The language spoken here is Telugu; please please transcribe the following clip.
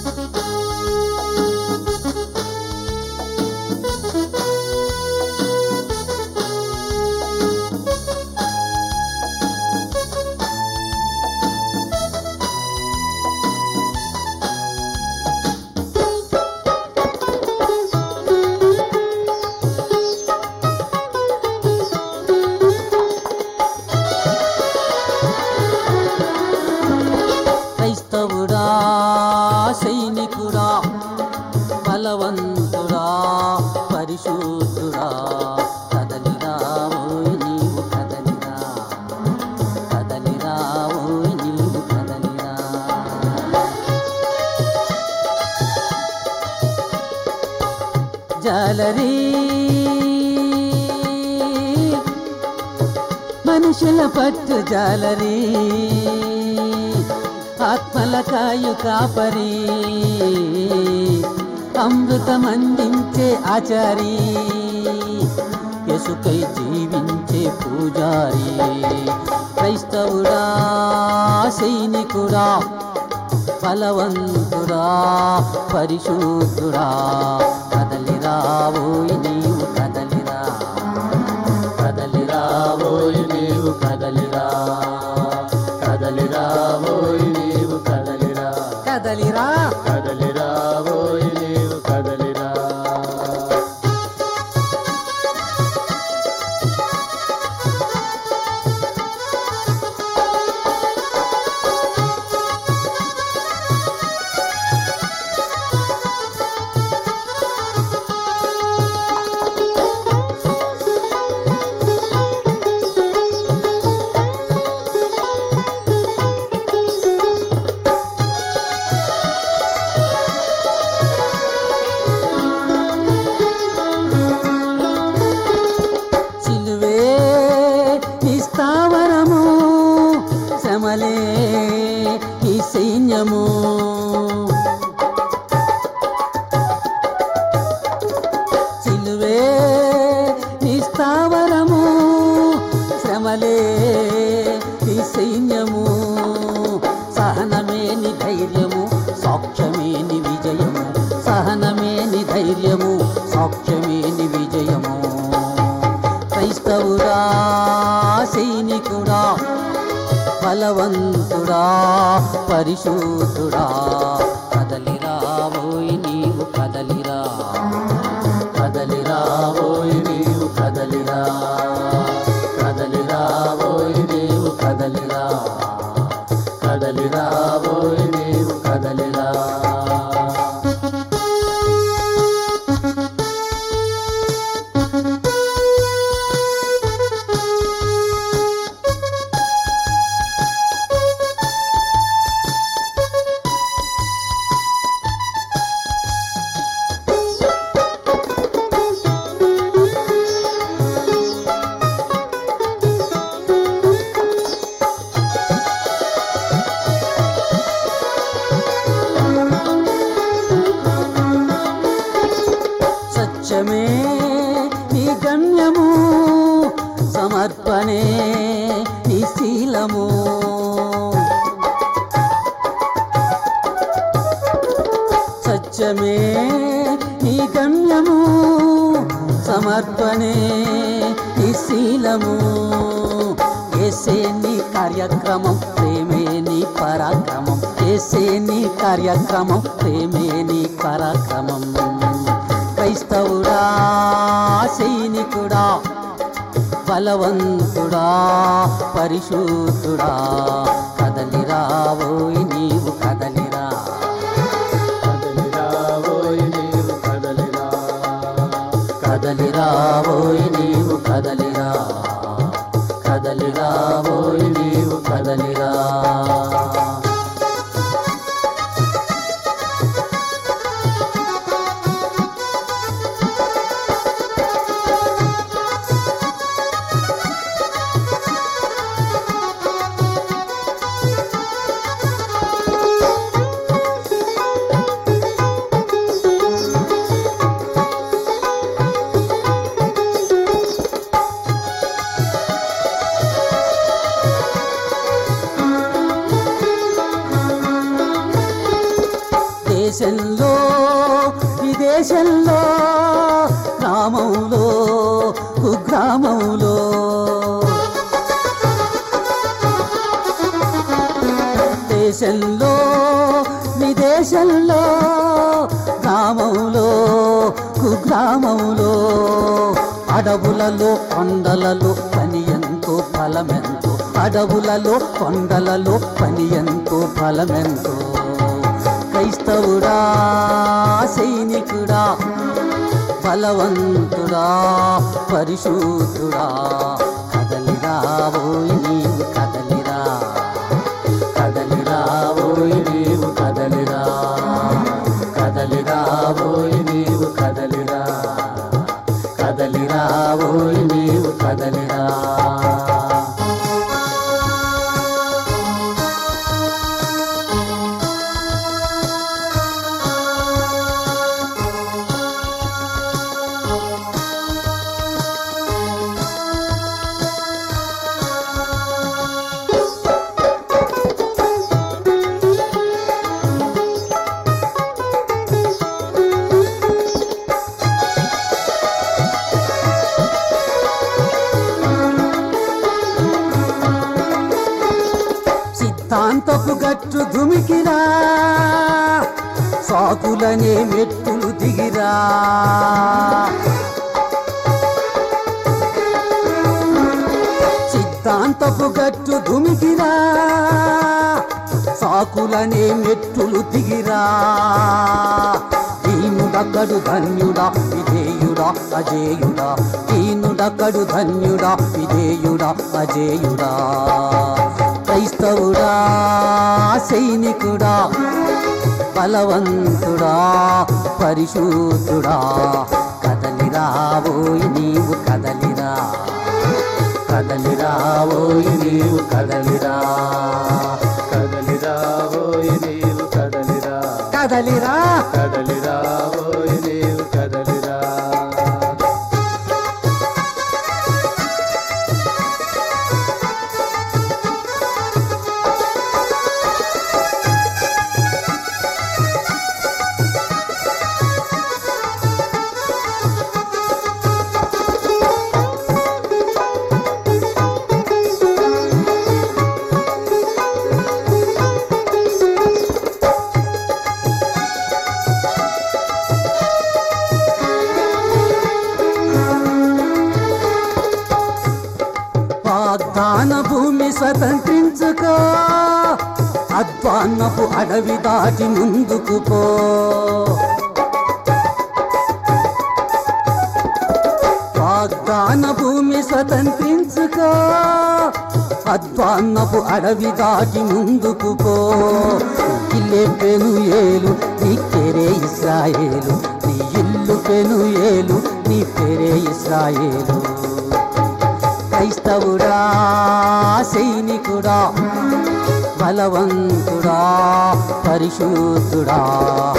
క్రైస్తవుడా సైనికుడా బలవంతుడా పరిశుద్ధుడా కదలిరా ఓయ్ నీవు కదలిరా కదలిరా ఓయ్ నీవు కదలిరా జాలరీ మనుషుల పట్టు జాలరీ ఆత్మల కాయు కాపరి అమృతమందించే ఆచారి ఎసుకై జీవించే పూజారి క్రైస్తవుడా సైనికుడా బలవంతుడా పరిశుద్ధుడా కదలిరా ఓయ్ నీవు కదలిరా కదలిరా ఓయ్ నీవు కదలిరా కదలిరా ఓయ్ నీవు కదలిరా కదలిరా కదలిరా ఓయ్ నీవు కదలిరా సిలువే నీ స్థావరము శ్రమలే నీ సైన్యము సిలువే నీ స్థావరము శ్రమలే నీ సైన్యము సహనమే నీ ధైర్యము సాక్ష్యమే నీ విజయము సహనమే నీ ధైర్యము సాక్ష్యమే నీ విజయము క్రైస్తవుడా సైనికుడా బలవంతుడా పరిశుద్ధుడా కదలిరా ఓయ్ నీవు కదలిరా కదలిరా ఓయ్ నీవు కదలిరా కదలిరా ఓయ్ నీవు కదలిరా కదలిరా ఓయ్ నీవు కదలిరా సత్యమే నీ గమ్యము సమర్పణే నీ శీలము సత్యమే నీ గమ్యము సమర్పణే నీ శీలము ఏసే నీ కార్యక్రమం ప్రేమే నీ పరాక్రమం ఏసే నీ కార్యక్రమం ప్రేమే నీ పరాక్రమం క్రైస్తవుడా సైనికుడా బలవంతుడా పరిశుద్ధుడా కదలిరా ఓయ్ నీవు కదలిరా కదలిరా ఓయ్ నీవు కదలిరా కదలిరా ఓయ్ నీవు కదలిరా కదలిరా ఓయ్ నీవు కదలిరా దేశంలో విదేశంలో గ్రామంలో కుగ్రామంలో దేశంలో విదేశంలో గ్రామంలో కుగ్రామంలో అడవులలో కొండలలో పని ఎంతో ఫలమెంతో అడవులలో కొండలలో పని ఎంతో ఫలమెంతో క్రైస్తవుడా సైనికుడా బలవంతుడా పరిశుద్ధుడా కదలిరా ఓయ్ నీవు కదలిరా కదలిరా ఓయ్ నీవు కదలిరా కదలిరా ఓయ్ నీవు కదలిరా కదలిరా ఓయ్ నీవు కదలిరా సిద్ధాంతపు గట్టు దుమికిరా సాకులనే మెట్టులు దిగిరా సిద్ధాంతపు గట్టు దుమికిరా సాకులనే మెట్టులు దిగిరా దీనుడక్కడు ధన్యుడా విధేయుడా అజేయుడా దీనుడక్కడు ధన్యుడా విధేయుడా అజేయుడా క్రైస్తవుడా సైనికుడా బలవంతుడా పరిశుద్ధుడా కదలిరా ఓయ్ నీవు కదలిరా కదలిరా ఓయ్ నీవు కదలిరా కదలిరా ఓయ్ నీవు కదలిరా కదలిరా కదలిరా ఓయ్ నీవు కదలిరా వాగ్దాన భూమి స్వతంత్రించుకో అధ్వాన్నపు అడవి దాటి ముందుకు పో వాగ్దాన భూమి స్వతంత్రించుకో అధ్వాన్నపు అడవి దాటి ముందుకు పో ఇల్లే పెను ఏలు నీ పేరే ఇస్రాయేలు నీ ఇల్లు పెను ఏలు నీ పేరే ఇస్రాయేలు క్రైస్తవుడా సైనికుడా బలవంతుడా పరిశుద్ధుడా